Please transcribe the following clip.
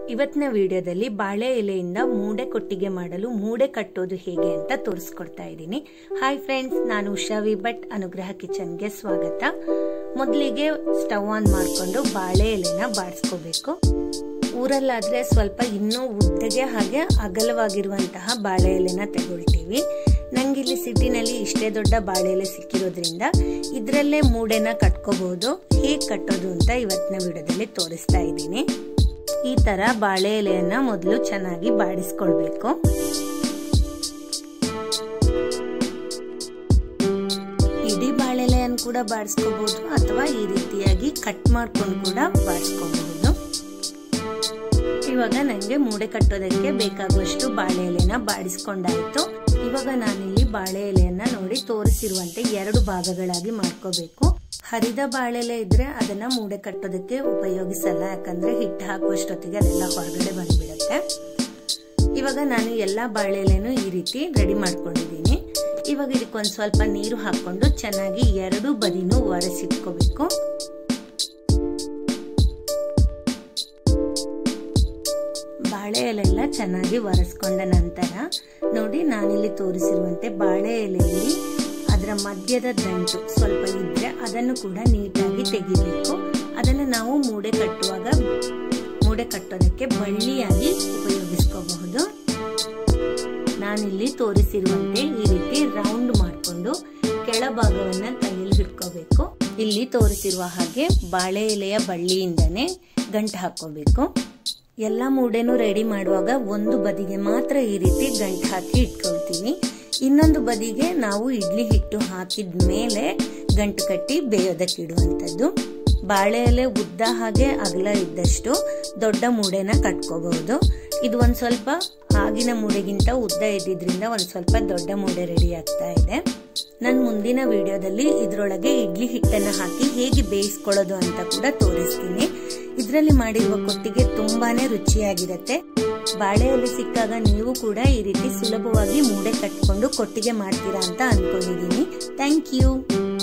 ಇವತ್ತಿನ ವಿಡಿಯೋದಲ್ಲಿ ಬಾಳೆ ಎಲೆಯಿಂದ ಮೂಡೆ ಕೊಟ್ಟಿಗೆ ಮಾಡಲು ಮೂಡೆ ಕಟ್ಟೋದು ಹೇಗೆ ಅಂತ ತೋರಿಸ್ಕೊಡ್ತಾ ಇದ್ದೀನಿ ಹಾಯ್ ಫ್ರೆಂಡ್ಸ್ ನಾನು ಉಷಾ ವಿ ಭಟ್ ಅನುಗ್ರಹ ಕಿಚನ್ಗೆ ಸ್ವಾಗತ ಮೊದಲಿಗೆ ಸ್ಟವ್ ಆನ್ ಮಾಡಿಕೊಂಡು ಬಾಳೆ ಎಲೆನ ಬಾಡಿಸ್ಕೋಬೇಕು ಊರಲ್ಲಾದ್ರೆ ಸ್ವಲ್ಪ ಇನ್ನೂ ಉದ್ದಗೆ ಹಾಗೆ ಅಗಲವಾಗಿರುವಂತಹ ಬಾಳೆ ಎಲೆನ ತಗೊಳ್ತೀವಿ ನಂಗಿಲ್ಲಿ ಸಿಟಿನಲ್ಲಿ ಇಷ್ಟೇ ದೊಡ್ಡ ಬಾಳೆ ಎಲೆ ಸಿಕ್ಕಿರೋದ್ರಿಂದ ಇದರಲ್ಲೇ ಮೂಡೆನ ಕಟ್ಕೋಬಹುದು ಹೇಗೆ ಕಟ್ಟೋದು ಅಂತ ಇವತ್ತಿನ ವಿಡಿಯೋದಲ್ಲಿ ತೋರಿಸ್ತಾ ಇದ್ದೀನಿ ಈ ತರ ಬಾಳೆ ಎಲೆಯನ್ನ ಮೊದಲು ಚೆನ್ನಾಗಿ ಬಾಡಿಸ್ಕೊಳ್ಬೇಕು ಇಡೀ ಬಾಳೆಲೆಯನ್ನು ಕೂಡ ಬಾಡಿಸ್ಕೋಬಹುದು ಅಥವಾ ಈ ರೀತಿಯಾಗಿ ಕಟ್ ಮಾಡ್ಕೊಂಡು ಕೂಡ ಬಾಡಿಸ್ಕೋಬಹುದು ಇವಾಗ ನನಗೆ ಮೂಡೆ ಕಟ್ಟೋದಕ್ಕೆ ಬೇಕಾಗುವಷ್ಟು ಬಾಳೆ ಎಲೆನ ಬಾಡಿಸ್ಕೊಂಡಾಯ್ತು ಇವಾಗ ನಾನಿಲ್ಲಿ ಬಾಳೆ ಎಲೆಯನ್ನ ನೋಡಿ ತೋರಿಸಿರುವಂತೆ ಎರಡು ಭಾಗಗಳಾಗಿ ಮಾಡ್ಕೋಬೇಕು ಹರಿದ ಬಾಳೆಲೆ ಇದ್ರೆ ಅದನ್ನ ಮೂಡೆ ಕಟ್ಟೋದಕ್ಕೆ ಉಪಯೋಗಿಸಲ್ಲ ಯಾಕಂದ್ರೆ ಹಿಟ್ಟು ಹಾಕುವಷ್ಟೊತ್ತಿಗೆ ಅದೆಲ್ಲ ಹೊರಗಡೆ ಬಂದ್ಬಿಡುತ್ತೆ ಇವಾಗ ನಾನು ಎಲ್ಲಾ ಬಾಳೆಲೆನು ಈ ರೀತಿ ರೆಡಿ ಮಾಡ್ಕೊಂಡಿದ್ದೀನಿ ಇವಾಗ ಇದಕ್ಕೊಂದು ಸ್ವಲ್ಪ ನೀರು ಹಾಕೊಂಡು ಚೆನ್ನಾಗಿ ಎರಡು ಬದಿನೂ ಒರೆಸಿಟ್ಕೋಬೇಕು ಬಾಳೆ ಎಲೆಲ್ಲ ಚೆನ್ನಾಗಿ ಒರೆಸ್ಕೊಂಡ ನಂತರ ನೋಡಿ ನಾನಿಲ್ಲಿ ತೋರಿಸಿರುವಂತೆ ಬಾಳೆ ಎಲೆಯಲ್ಲಿ ಅದರ ಮಧ್ಯದ ದಂಟು ಸ್ವಲ್ಪ ಇದ್ರೆ ಅದನ್ನು ಕೂಡ ನೀಟಾಗಿ ತೆಗಿಬೇಕು ಅದನ್ನು ನಾವು ಮೂಡೆ ಕಟ್ಟುವಾಗ ಮೂಡೆ ಕಟ್ಟೋದಕ್ಕೆ ಬಳ್ಳಿಯಾಗಿ ಉಪಯೋಗಿಸ್ಕೋಬಹುದು ನಾನಿಲ್ಲಿ ತೋರಿಸಿರುವಂತೆ ಈ ರೀತಿ ರೌಂಡ್ ಮಾಡಿಕೊಂಡು ಕೆಳಭಾಗವನ್ನ ಕೈಯಲ್ಲಿ ಹಿಡ್ಕೋಬೇಕು ಇಲ್ಲಿ ತೋರಿಸಿರುವ ಹಾಗೆ ಬಾಳೆ ಎಲೆಯ ಬಳ್ಳಿಯಿಂದನೇ ಗಂಟು ಹಾಕೋಬೇಕು ಎಲ್ಲ ಮೂಡೆನೂ ರೆಡಿ ಮಾಡುವಾಗ ಒಂದು ಬದಿಗೆ ಮಾತ್ರ ಈ ರೀತಿ ಗಂಟು ಹಾಕಿ ಇಟ್ಕೊಳ್ತೀವಿ ಇನ್ನೊಂದು ಬದಿಗೆ ನಾವು ಇಡ್ಲಿ ಹಿಟ್ಟು ಹಾಕಿದ ಮೇಲೆ ಗಂಟು ಕಟ್ಟಿ ಬೇಯೋದಕ್ಕೆ ಇಡುವಂಥದ್ದು ಬಾಳೆ ಎಲೆ ಉದ್ದ ಹಾಗೆ ಅಗಲ ಇದ್ದಷ್ಟು ದೊಡ್ಡ ಮೂಡೆನ ಕಟ್ಕೋಬಹುದು ಇದು ಒಂದ್ ಸ್ವಲ್ಪ ಆಗಿನ ಮೂಡೆಗಿಂತ ಉದ್ದ ಇದ್ದಿದ್ರಿಂದ ಒಂದ್ ಸ್ವಲ್ಪ ದೊಡ್ಡ ಮೂಡೆ ರೆಡಿ ಆಗ್ತಾ ಇದೆ ನಾನು ಮುಂದಿನ ವಿಡಿಯೋದಲ್ಲಿ ಇದ್ರೊಳಗೆ ಇಡ್ಲಿ ಹಿಟ್ಟನ್ನ ಹಾಕಿ ಹೇಗೆ ಬೇಯಿಸ್ಕೊಳ್ಳೋದು ಅಂತ ಕೂಡ ತೋರಿಸ್ತೀನಿ ಇದರಲ್ಲಿ ಮಾಡಿರುವ ಕೊಟ್ಟಿಗೆ ತುಂಬಾನೇ ರುಚಿಯಾಗಿರುತ್ತೆ ಬಾಳೆ ಎಲೆ ಸಿಕ್ಕಾಗ ನೀವು ಕೂಡ ಈ ರೀತಿ ಸುಲಭವಾಗಿ ಮೂಡೆ ಕಟ್ಕೊಂಡು ಕೊಟ್ಟಿಗೆ ಮಾಡ್ತೀರಾ ಅಂತ ಅನ್ಕೊಂಡಿದೀನಿ ಥ್ಯಾಂಕ್ ಯು